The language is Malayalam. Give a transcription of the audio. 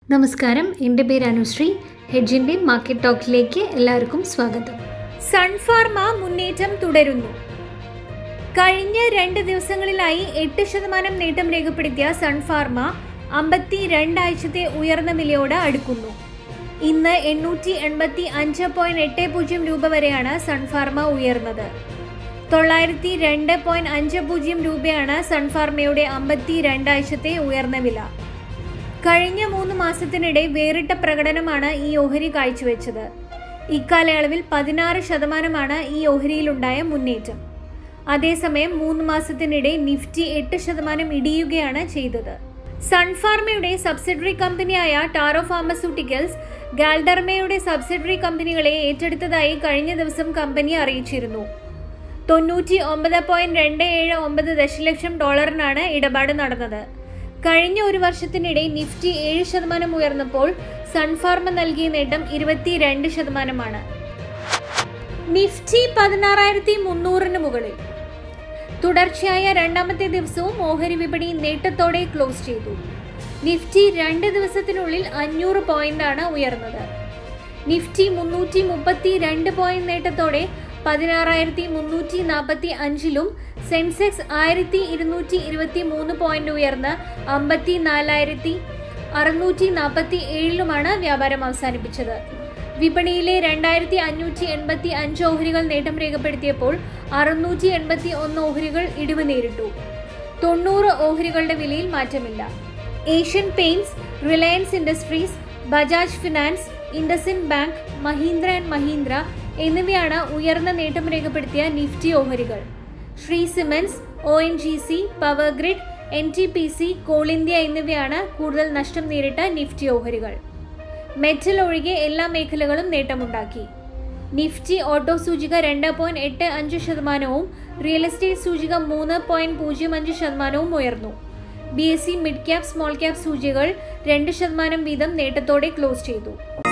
നമസ്കാരം എൻ്റെ പേര് അനുശ്രീ ഹെഡ്ജിൻ്റെ മാർക്കറ്റ് ടോക്കിലേക്ക് എല്ലാവർക്കും സ്വാഗതം സൺഫാർമ മുന്നേറ്റം തുടരുന്നു കഴിഞ്ഞ രണ്ട് ദിവസങ്ങളിലായി എട്ട് ശതമാനം നേട്ടം രേഖപ്പെടുത്തിയ സൺഫാർമ അമ്പത്തി രണ്ടാഴ്ചത്തെ ഉയർന്ന വിലയോട് അടുക്കുന്നു ഇന്ന് എണ്ണൂറ്റി എൺപത്തി അഞ്ച് പോയിന്റ് എട്ട് പൂജ്യം രൂപ വരെയാണ് സൺഫാർമ ഉയർന്നത് തൊള്ളായിരത്തി രണ്ട് പോയിന്റ് അഞ്ച് പൂജ്യം രൂപയാണ് സൺഫാർമയുടെ അമ്പത്തി രണ്ടാഴ്ചത്തെ ഉയർന്ന വില കഴിഞ്ഞ മൂന്ന് മാസത്തിനിടെ വേറിട്ട പ്രകടനമാണ് ഈ ഓഹരി കാഴ്ചവെച്ചത് ഇക്കാലയളവിൽ പതിനാറ് ശതമാനമാണ് ഈ ഓഹരിയിലുണ്ടായ മുന്നേറ്റം അതേസമയം മൂന്ന് മാസത്തിനിടെ നിഫ്റ്റി എട്ട് ശതമാനം ഇടിയുകയാണ് ചെയ്തത് സൺഫാർമയുടെ സബ്സിഡറി കമ്പനിയായ ടാറോ ഫാർമസ്യൂട്ടിക്കൽസ് ഗാൽഡർമയുടെ സബ്സിഡറി കമ്പനികളെ ഏറ്റെടുത്തതായി കഴിഞ്ഞ ദിവസം കമ്പനി അറിയിച്ചിരുന്നു തൊണ്ണൂറ്റി ഒമ്പത് പോയിന്റ് രണ്ട് ഏഴ് ഒമ്പത് ദശലക്ഷം ഡോളറിനാണ് ഇടപാട് നടന്നത് കഴിഞ്ഞ ഒരു വർഷത്തിനിടെ നിഫ്റ്റി ഏഴ് ശതമാനം ഉയർന്നപ്പോൾ സൺഫാർമ നൽകിയ നേട്ടം ഇരുപത്തിരണ്ട് ശതമാനമാണ് നിഫ്റ്റി പതിനാറായിരത്തി മുന്നൂറിന് മുകളിൽ തുടർച്ചയായ രണ്ടാമത്തെ ദിവസവും ഓഹരി വിപണി നേട്ടത്തോടെ ക്ലോസ് ചെയ്തു നിഫ്റ്റി രണ്ട് ദിവസത്തിനുള്ളിൽ അഞ്ഞൂറ് പോയിന്റാണ് ഉയർന്നത് നിഫ്റ്റി മുന്നൂറ്റി മുപ്പത്തി രണ്ട് പോയിന്റ് നേട്ടത്തോടെ പതിനാറായിരത്തി മുന്നൂറ്റി നാൽപ്പത്തി അഞ്ചിലും സെൻസെക്സ് ആയിരത്തി ഇരുന്നൂറ്റി ഇരുപത്തി മൂന്ന് പോയിന്റ് ഉയർന്ന് അമ്പത്തി നാലായിരത്തി അറുന്നൂറ്റി നാൽപ്പത്തി ഏഴിലുമാണ് വ്യാപാരം അവസാനിപ്പിച്ചത് വിപണിയിലെ രണ്ടായിരത്തി അഞ്ഞൂറ്റി എൺപത്തി അഞ്ച് ഓഹരികൾ നേട്ടം രേഖപ്പെടുത്തിയപ്പോൾ അറുന്നൂറ്റി എൺപത്തി ഒന്ന് ഓഹരികൾ ഇടിവ് നേരിട്ടു തൊണ്ണൂറ് ഓഹരികളുടെ വിലയിൽ മാറ്റമില്ല Asian paints Reliance industries Bajaj finance IndusInd bank Mahindra and Mahindra എന്നിവയാണ് ഉയർന്ന നേട്ടം രേഖപ്പെടുത്തിയ നിഫ്റ്റി ഓഹരികൾ Shree cements O N G C power grid N T P C coal India എന്നിവയാണ് കൂടുതൽ നഷ്ടം നേരിട്ട നിഫ്റ്റി ഓഹരികൾ മെറ്റൽ ഒഴികെ എല്ലാ മേഖലകളും നേട്ടമുണ്ടാക്കി നിഫ്റ്റി ഓട്ടോ സൂചിക രണ്ട് പോയിന്റ് എട്ട് അഞ്ച് ശതമാനവും റിയൽ എസ്റ്റേറ്റ് സൂചിക മൂന്ന് പോയിന്റ് പൂജ്യം അഞ്ച് ശതമാനവും ഉയർന്നു B S C mid cap small cap സൂചികകൾ രണ്ട് ശതമാനം വീതം നേട്ടത്തോടെ ക്ലോസ് ചെയ്തു